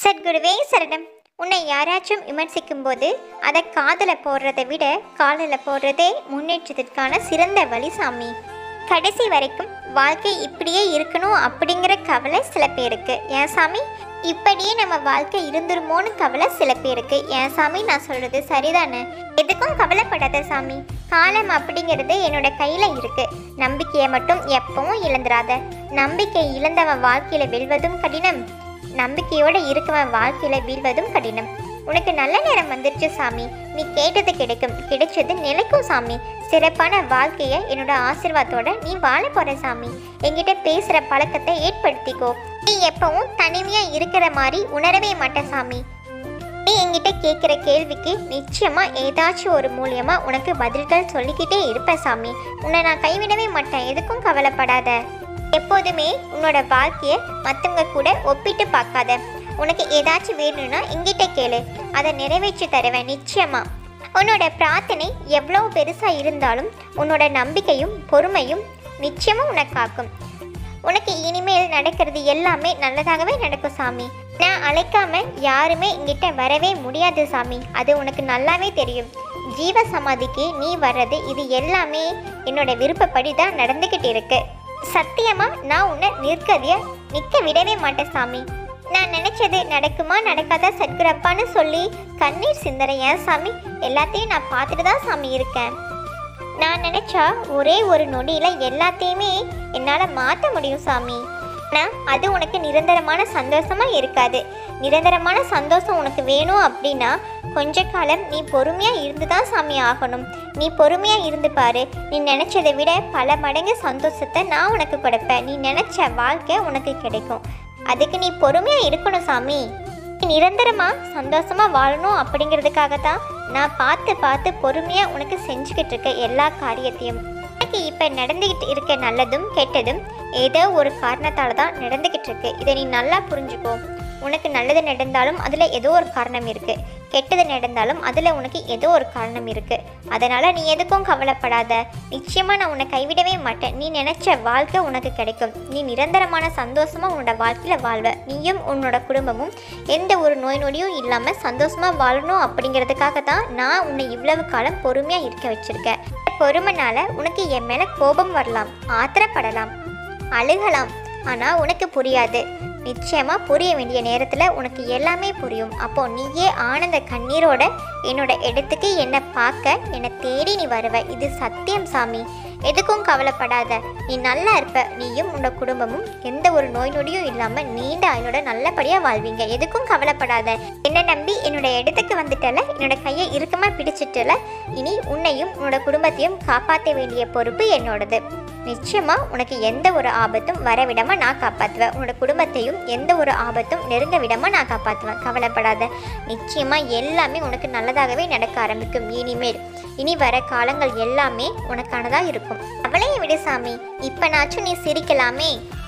சத்குருவே சரணம் உன்னை யாராச்சும் விமர்சிக்கும் போது அதை காதில் போடுறதை விட காலில் போடுறதே முன்னேற்றத்திற்கான சிறந்த வழி சாமி கடைசி வரைக்கும் வாழ்க்கை இப்படியே இருக்கணும் அப்படிங்கிற கவலை சில பேருக்கு ஏன் சாமி இப்படியே நம்ம வாழ்க்கை இருந்துருமோன்னு கவலை சில பேருக்கு ஏன் சாமி நான் சொல்றது சரிதானே எதுக்கும் கவலைப்படாத சாமி காலம் அப்படிங்கிறது என்னோட கையில இருக்கு நம்பிக்கையை மட்டும் எப்பவும் இழந்துராத நம்பிக்கை இழந்தவன் வாழ்க்கையில வெல்வதும் கடினம் நம்பிக்கையோட இருக்கவன் வாழ்க்கையில வீழ்வதும் கடினம் உனக்கு நல்ல நேரம் வந்துருச்சு சாமி நீ கேட்டது கிடைக்கும் கிடைச்சது நிலைக்கும் சாமி சிறப்பான வாழ்க்கையை என்னோட ஆசீர்வாதத்தோட நீ வாழ போற சாமி என்கிட்ட பேசுற பழக்கத்தை ஏற்படுத்திக்கோ நீ எப்பவும் தனிமையா இருக்கிற மாதிரி உணரவே மாட்ட சாமி நீ என்கிட்ட கேட்குற கேள்விக்கு நிச்சயமா ஏதாச்சும் ஒரு மூலியமா உனக்கு பதில்கள் சொல்லிக்கிட்டே இருப்ப சாமி உன்னை நான் கைவிடவே மாட்டேன் எதுக்கும் கவலைப்படாத எப்போதுமே உன்னோட வாழ்க்கையை மற்றவங்க கூட ஒப்பிட்டு பார்க்காத உனக்கு ஏதாச்சும் வேணும்னா என்கிட்ட கேளு அதை நிறைவேற்றி தருவேன் நிச்சயமா உன்னோட பிரார்த்தனை எவ்வளோ பெருசா இருந்தாலும் உன்னோட நம்பிக்கையும் பொறுமையும் நிச்சயமா உனக்கு காக்கும் உனக்கு இனிமேல் நடக்கிறது எல்லாமே நல்லதாகவே நடக்கும் சாமி நான் அழைக்காம யாருமே இங்கிட்ட வரவே முடியாது சாமி அது உனக்கு நல்லாவே தெரியும் ஜீவ சமாதிக்கு நீ வர்றது இது எல்லாமே என்னோட விருப்பப்படி தான் நடந்துக்கிட்டு இருக்கு சத்தியமா நான் உன்னை நிற்கதிய நிற்க விடவே மாட்டேன் சாமி நான் நினைச்சது நடக்குமா நடக்காதா சத்குரப்பான்னு சொல்லி கண்ணீர் சிந்தனை ஏன் சாமி எல்லாத்தையும் நான் பார்த்துட்டு தான் சாமி இருக்கேன் நான் நினைச்சா ஒரே ஒரு நொடியில எல்லாத்தையுமே என்னால் மாற்ற முடியும் சாமி ஆனால் அது உனக்கு நிரந்தரமான சந்தோஷமா இருக்காது நிரந்தரமான சந்தோஷம் உனக்கு வேணும் அப்படின்னா கொஞ்ச காலம் நீ பொறுமையா இருந்து தான் சாமி ஆகணும் நீ பொறுமையா இருந்து பாரு நீ நினைச்சதை விட பல மடங்கு சந்தோஷத்தை நான் உனக்கு கொடுப்பேன் நீ நினைச்ச வாழ்க்கை உனக்கு கிடைக்கும் அதுக்கு நீ பொறுமையா இருக்கணும் சாமி நீ நிரந்தரமா சந்தோஷமா வாழணும் அப்படிங்கிறதுக்காக தான் நான் பார்த்து பார்த்து பொறுமையா உனக்கு செஞ்சுக்கிட்டு இருக்க எல்லா காரியத்தையும் உனக்கு இப்போ நடந்துக்கிட்டு இருக்க நல்லதும் கெட்டதும் ஏதோ ஒரு காரணத்தால தான் நடந்துக்கிட்டு இருக்கு இதை நீ நல்லா புரிஞ்சுக்கோ உனக்கு நல்லது நடந்தாலும் அதில் ஏதோ ஒரு காரணம் இருக்கு கெட்டது நடந்தாலும் அதில் உனக்கு ஏதோ ஒரு காரணம் இருக்கு அதனால நீ எதுக்கும் கவலைப்படாத நிச்சயமா நான் உன்னை கைவிடவே மாட்டேன் நீ நினைச்ச வாழ்க்கை உனக்கு கிடைக்கும் நீ நிரந்தரமான சந்தோஷமா உன்னோட வாழ்க்கையில வாழ்வ நீயும் உன்னோட குடும்பமும் எந்த ஒரு நோய் நொடியும் இல்லாம சந்தோஷமா வாழணும் அப்படிங்கிறதுக்காக தான் நான் உன்னை இவ்வளவு காலம் பொறுமையா இருக்க வச்சிருக்கேன் பொறுமைனால உனக்கு என் மேல கோபம் வரலாம் ஆத்திரப்படலாம் அழுகலாம் ஆனா உனக்கு புரியாது நிச்சயமா புரிய வேண்டிய நேரத்துல உனக்கு எல்லாமே புரியும் அப்போ நீயே ஆனந்த கண்ணீரோட என்னோட இடத்துக்கு என்னை பார்க்க என்னை தேடி நீ வருவ இது சத்தியம் சாமி எதுக்கும் கவலைப்படாத நீ நல்லா இருப்ப நீயும் உன்னோட குடும்பமும் எந்த ஒரு நோய் நொடியும் இல்லாம நீண்ட ஆயுளோட நல்லபடியா வாழ்வீங்க எதுக்கும் கவலைப்படாத என்னை நம்பி என்னோட இடத்துக்கு வந்துட்டல என்னோட கையை இறுக்கமா பிடிச்சிட்டல இனி உன்னையும் உன்னோட குடும்பத்தையும் காப்பாற்ற வேண்டிய பொறுப்பு என்னோடது நிச்சயமா உனக்கு எந்த ஒரு ஆபத்தும் வர விடாம நான் காப்பாற்றுவேன் உன்னோட குடும்பத்தையும் எந்த ஒரு ஆபத்தும் நெருங்க விடாம நான் காப்பாற்றுவேன் கவலைப்படாத நிச்சயமா எல்லாமே உனக்கு நல்லதாகவே நடக்க ஆரம்பிக்கும் இனிமேல் இனி வர காலங்கள் எல்லாமே உனக்கானதா இருக்கும் அவளையும் விடு சாமி இப்பனாச்சும் நீ சிரிக்கலாமே